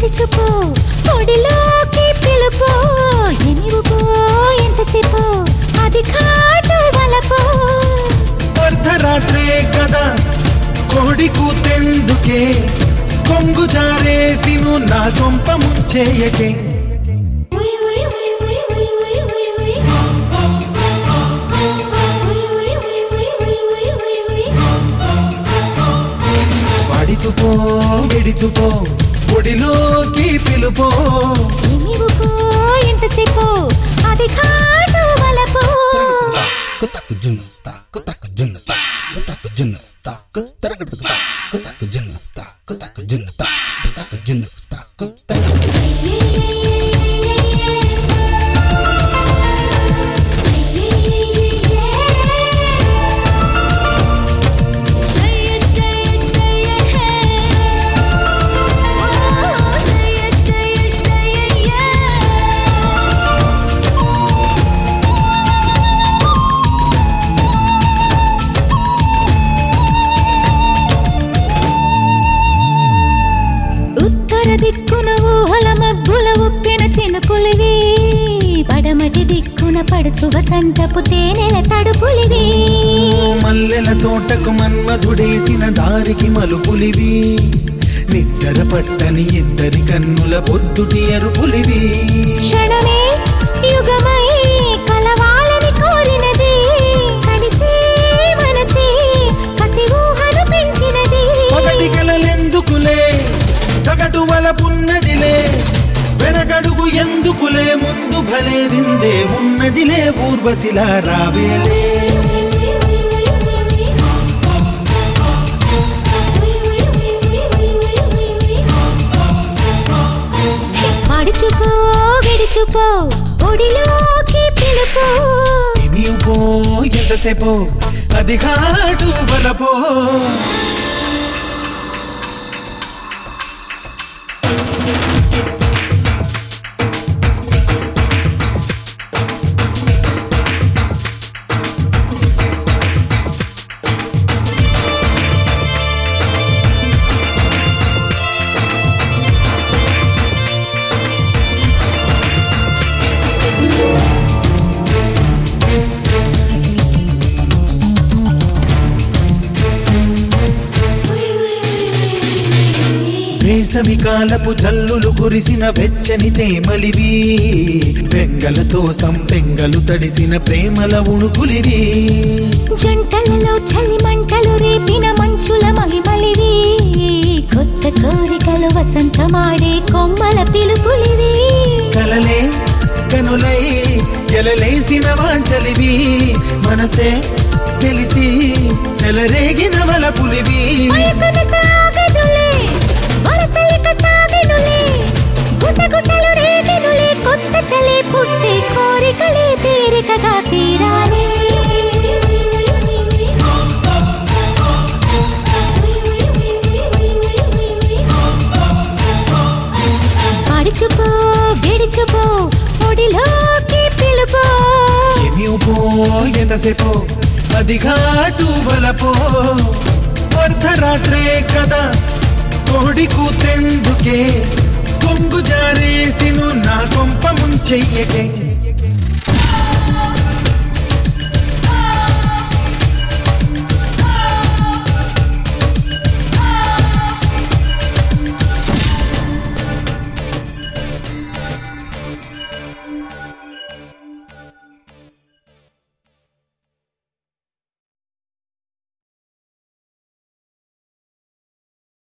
విడిచిపో పొడిలోకి పిలుపో ఎనివుపో ఎంతసేపు అది కాటు వలపో అర్ధరాత్రే కదా కోడి కూతెందుకే కొంగు జారేసిను నా కొంప ముంచేయకే పడిచుపో విడిచుపో పొడిలోకి పిలుపో ఎనివుపో ఎంతసేపు అది కాటు వలపో కుతకు జున్ను తాకు తకు జున్ను తాకు తకు జున్ను తాకు తరగడు తాకు తకు జున్ను తాకు తకు జున్ను తాకు తకు జున్ను తాకు తరగడు ఉత్తర దిక్కున ఊహల మబ్బుల ఉప్పిన చినుకులివి పడమటి దిక్కున పడుచు వసంతపు తేనెల తడుపులివి మల్లెల తోటకు మన్మధుడేసిన దారికి మలుపులివి నిద్ర పట్టని ఇద్దరి కన్నుల పొద్దుటి ఎరుపులివి క్షణమే యుగమై కలవాలని కోరినది కలిసి మనసి కసి ఊహను పెంచినది ఒకటి కలలెందుకులే సగటు వలపున్నదిలే వెనకడుగు ఎందుకులే ముందు భలే విందే ఉన్నదిలే ఊర్వశిలా రావేలే పడుచుకో విడుచుకో ఒడిలోకి పిలుపు నీవు ఎంతసేపో అది ఘాటు బలపో వేసవి కాలపు జల్లులు కురిసిన వెచ్చని తేమలివి వెంగలతో సంపెంగలు తడిసిన ప్రేమల ఉణుకులివి జంటలలో చలి మంటలు రేపిన మంచుల మహిమలివి కొత్త కోరికలు వసంతమాడే కొమ్మల పిలుపులివి కలలే కనులై ఎలలేసిన వాంచలివి మనసే తెలిసి చెలరేగిన వలపులివి వయసున సాగదులే వరసలిక సాగెనులే గుసగుసలు రేగెనులే కొత్త చలి పుట్టే కోరికలే తీరికగా తీరాలి పడుచుపో విడిచుపో ఒడిలోకి పిలుపో ఎమిపో ఎంతసేపో అది ఘాటు బలపో అర్ధరాత్రే కదా కోడి కూతెందుకే కొంగు జారేసిను నా కొంప ముంచెయ్యకే